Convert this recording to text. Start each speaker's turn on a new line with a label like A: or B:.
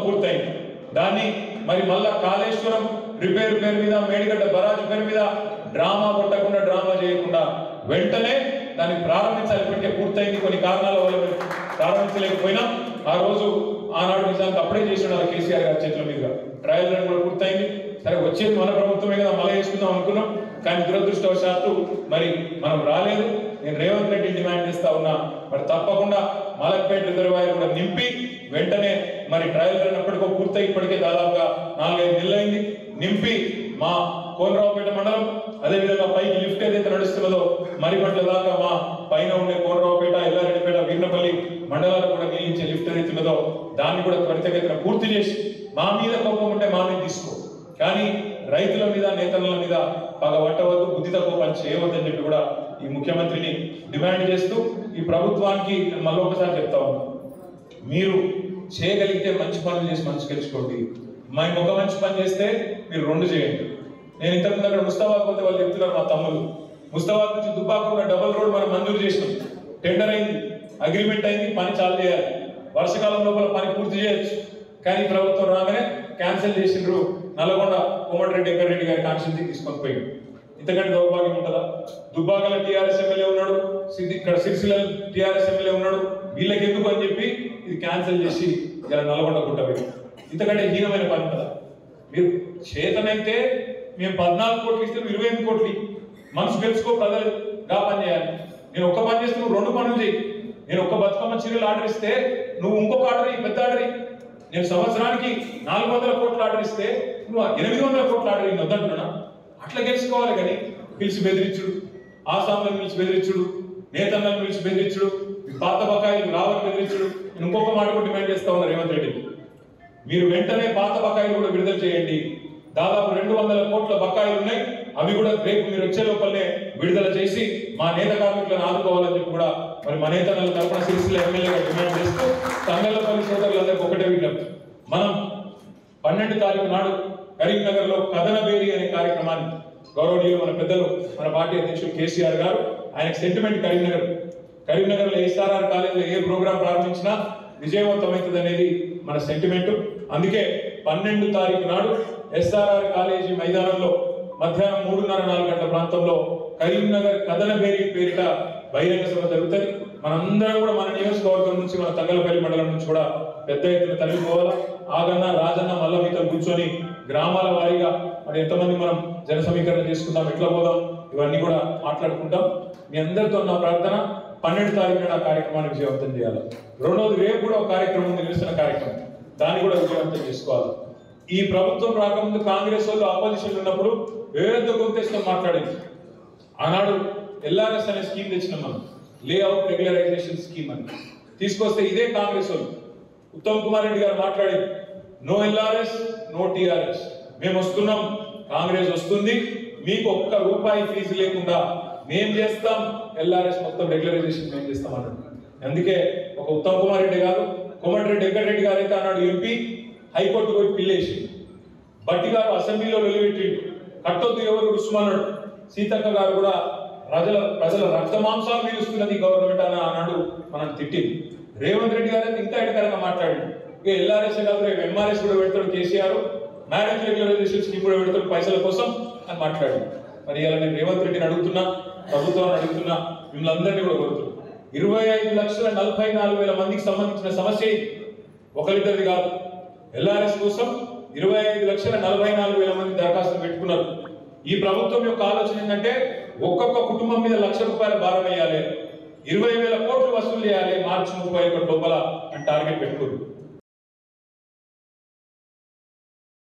A: పూర్తయింది దాన్ని మరి మళ్ళా కాళేశ్వరం రిపేర్ పేరు మీద మేడిగడ్డ బరాజు పేరు మీద డ్రామా కొట్టకుండా డ్రామా చేయకుండా వెంటనే దాన్ని ప్రారంభించాలి ఇప్పటికే పూర్తయింది కొన్ని కారణాల వల్ల మేము ప్రారంభించలేకపోయినా ఆ రోజు ఆనాడు నిజానికి అప్పుడే చేసిన కేసీఆర్ గారి చేతుల మీదుగా ట్రయల్ రన్ కూడా పూర్తయింది సరే వచ్చేది మన ప్రభుత్వమే కదా మళ్ళీ వేసుకుందాం అనుకున్నాం కానీ దురదృష్టవశాత్తు మరి మనం రాలేదు నేను రేవంత్ రెడ్డి డిమాండ్ చేస్తా ఉన్నా మరి తప్పకుండా మలక్పేట రిజర్వాయర్ కూడా నింపి వెంటనే మరి ట్రయల్ రన్ ఎప్పటికో పూర్తయి ఇప్పటికే దాదాపుగా నాలుగైదు నెలలైంది నింపి మా కోనరావుపేట మండలం అదేవిధంగా పైకి లిఫ్ట్ ఏదైతే నడుస్తున్నదో మరిపట్ల దాకా మా పైన ఉండే కోనరావుపేట ఎల్లారెడ్డిపేట వీర్నపల్లి మండలాలకు కూడా నిలిచే లిఫ్ట్ ఏదైతే ఉన్నదో దాన్ని కూడా త్వరితగతిన పూర్తి చేసి మా మీద కోపం ఉంటే మా మీద తీసుకో కానీ రైతుల మీద నేతల మీద పగబట్టవద్దు బుద్ధి తక్కువ పని చేయవద్దని చెప్పి కూడా ఈ ముఖ్యమంత్రిని డిమాండ్ చేస్తూ ఈ ప్రభుత్వానికి నేను మళ్ళీ ఒకసారి చెప్తా ఉన్నా మీరు చేయగలిగితే మంచి పనులు చేసి మంచి గెలుచుకోండి మేము ఒక మంచి పని చేస్తే మీరు రెండు చేయండి నేను ఇంతకుముందు అక్కడ ముస్తాబాద్ పోతే వాళ్ళు చెప్తున్నారు మా తమ్ముళ్ళు ముస్తాబాద్ నుంచి దుబ్బాక డబుల్ రోడ్ మనం మంజూరు చేసినాం టెండర్ అయింది అగ్రిమెంట్ అయింది పని చాలు చేయాలి వర్షకాలం లోపల పని పూర్తి చేయొచ్చు కానీ ఈ ప్రభుత్వం రాగానే క్యాన్సిల్ చేసిండ్రు నల్గొండ కోమటిరెడ్డి వెంకటరెడ్డి గారి కాన్స్టిట్యూన్సీ తీసుకొని పోయింది ఇంతకంటే దౌర్భాగ్యం ఉంటుందా దుబ్బాకల టీఆర్ఎస్ ఎమ్మెల్యే ఉన్నాడు సిద్ధి ఇక్కడ సిరిసిల్ల టీఆర్ఎస్ ఎమ్మెల్యే ఉన్నాడు వీళ్ళకి ఎందుకు అని చెప్పి ఇది క్యాన్సిల్ చేసి ఇలా నల్గొండ కుట్టబెట్టి ఇంతకంటే హీనమైన పని ఉంటుందా మీరు చేతనైతే మేము పద్నాలుగు కోట్లు ఇస్తే నువ్వు ఇరవై ఎనిమిది కోట్లు ఇయ్యి. మనసు గెలుచుకో ప్రజలు గా పని చేయాలి నేను ఒక్క పని చేస్తే నువ్వు రెండు పనులు చేయి నేను ఒక్క బతుకమ్మ చీరలు ఆర్డర్ ఇస్తే నువ్వు ఇంకొక ఆర్డర్ ఇయ్యి, పెద్ద ఆర్డర్ ఇయ్యి. నేను సంవత్సరానికి నాలుగు వందల కోట్లు ఆర్డర్ ఇస్తే నువ్వు ఎనిమిది వందల కోట్లు ఆర్డర్ ఇయ్యి వద్దంటున్నా అట్లా గెలుచుకోవాలి కానీ పిలిచి బెదిరించుడు ఆసాములను పిలిచి బెదిరించుడు నేతలను పిలిచి బెదిరించుడు ఈ పాత బకాయిలు రావని బెదిరించుడు నేను ఇంకొక మాట కూడా డిమాండ్ చేస్తా ఉన్నా రేవంత్ రెడ్డి మీరు వెంటనే పాత బకాయిలు కూడా విడుదల చేయండి దాదాపు రెండు వందల కోట్ల బకాయిలు ఉన్నాయి అవి కూడా రేపు మీరు వచ్చే లోపలనే విడుదల చేసి మా నేత కార్మికులను ఆదుకోవాలని చెప్పి కూడా మరి మా నేతల తరపున సిరిసిల్ల ఎమ్మెల్యేగా డిమాండ్ చేస్తూ తంగళ్ళపల్లి సోదరులందరికీ ఒకటే విజ్ఞప్తి మనం పన్నెండు తారీఖు నాడు కరీంనగర్ లో కథనబేరి అనే కార్యక్రమాన్ని గౌరవనీయులు మన పెద్దలు మన పార్టీ అధ్యక్షులు కేసీఆర్ గారు ఆయనకు సెంటిమెంట్ కరీంనగర్ కరీంనగర్ లో ఎస్ఆర్ఆర్ కాలేజీలో ఏ ప్రోగ్రాం ప్రారంభించినా విజయవంతమవుతుంది అనేది మన సెంటిమెంట్ అందుకే పన్నెండు తారీఖు నాడు ఎస్ఆర్ఆర్ కాలేజీ మైదానంలో మధ్యాహ్నం మూడున్నర నాలుగు గంటల ప్రాంతంలో కరీంనగర్ కథనబేరి పేరిట బహిరంగ సభ జరుగుతుంది మనందరం కూడా మన నియోజకవర్గం నుంచి మన తంగలపల్లి మండలం నుంచి కూడా పెద్ద ఎత్తున తరలిపోవాలా ఆగన్న రాజన్న మల్ల మీతో కూర్చొని గ్రామాల వారీగా మరి ఎంతమంది మనం జన సమీకరణ చేసుకుందాం ఎట్లా పోదాం ఇవన్నీ కూడా మాట్లాడుకుంటాం మీ అందరితో నా ప్రార్థన పన్నెండు తారీఖున ఆ కార్యక్రమాన్ని విజయవంతం చేయాలి రెండోది రేపు కూడా ఒక కార్యక్రమం ఉంది నిరసన కార్యక్రమం దాన్ని కూడా విజయవంతం చేసుకోవాలి ఈ ప్రభుత్వం రాకముందు కాంగ్రెస్ వాళ్ళు ఆపోజిషన్ ఉన్నప్పుడు వేరేతో కొంతేస్తూ మాట్లాడింది ఆనాడు ఎల్ఆర్ఎస్ అనే స్కీమ్ తెచ్చినాం మనం లేఅవుట్ రెగ్యులరైజేషన్ స్కీమ్ అని తీసుకొస్తే ఇదే కాంగ్రెస్ వాళ్ళు ఉత్తమ్ కుమార్ రెడ్డి గారు మాట్లాడింది నో ఎల్ఆర్ఎస్ నో టిఆర్ఎస్ మేము వస్తున్నాం కాంగ్రెస్ వస్తుంది మీకు ఒక్క రూపాయి ఫీజు లేకుండా మేం చేస్తాం ఎల్ఆర్ఎస్ మొత్తం రెగ్యులరైజేషన్ మేము చేస్తాం అన్నాడు అందుకే ఒక ఉత్తమ్ కుమార్ రెడ్డి గారు కోమటిరెడ్డి వెంకటరెడ్డి గారు అయితే అన్నాడు ఎంపీ హైకోర్టు పోయి పిల్లేసి బట్టి గారు అసెంబ్లీలో నిలబెట్టిండు కట్టొద్దు ఎవరు రుసుమన్నాడు సీతక్క గారు కూడా ప్రజల ప్రజల రక్త మాంసాలు పీలుస్తున్నది గవర్నమెంట్ అని అన్నాడు మనం తిట్టింది రేవంత్ రెడ్డి గారు అయితే ఇంకా ఎడకరంగా మాట్లాడిండు ఇక ఎల్ఆర్ఎస్ కాదు రేపు ఎంఆర్ఎస్ కూడా పెడతాడు కేసీఆర్ మ్యారేజ్ రెగ్యులరైజేషన్ స్కీమ్ కూడా పెడతాడు పైసల కోసం అని మాట్లాడిండు మరి ఇలా నేను రేవంత్ రెడ్డిని అడుగుతున్నా ప్రభుత్వాన్ని అడుగుతున్నా మిమ్మల్ని అందరినీ కూడా కోరుతున్నా ఇరవై ఐదు లక్షల నలభై నాలుగు వేల మందికి సంబంధించిన సమస్య ఇది. ఒకరిద్దరిది కాదు ఎల్ఆర్ఎస్ కోసం ఇరవై ఐదు లక్షల నలభై నాలుగు వేల మంది దరఖాస్తులు పెట్టుకున్నారు ఈ ప్రభుత్వం యొక్క ఆలోచన ఏంటంటే ఒక్కొక్క కుటుంబం మీద లక్ష రూపాయల భారం వేయాలి ఇరవై వేల కోట్లు వసూలు చేయాలి మార్చి ముప్పై ఒకటి లోపల అని టార్గెట్ పెట్టుకున్నారు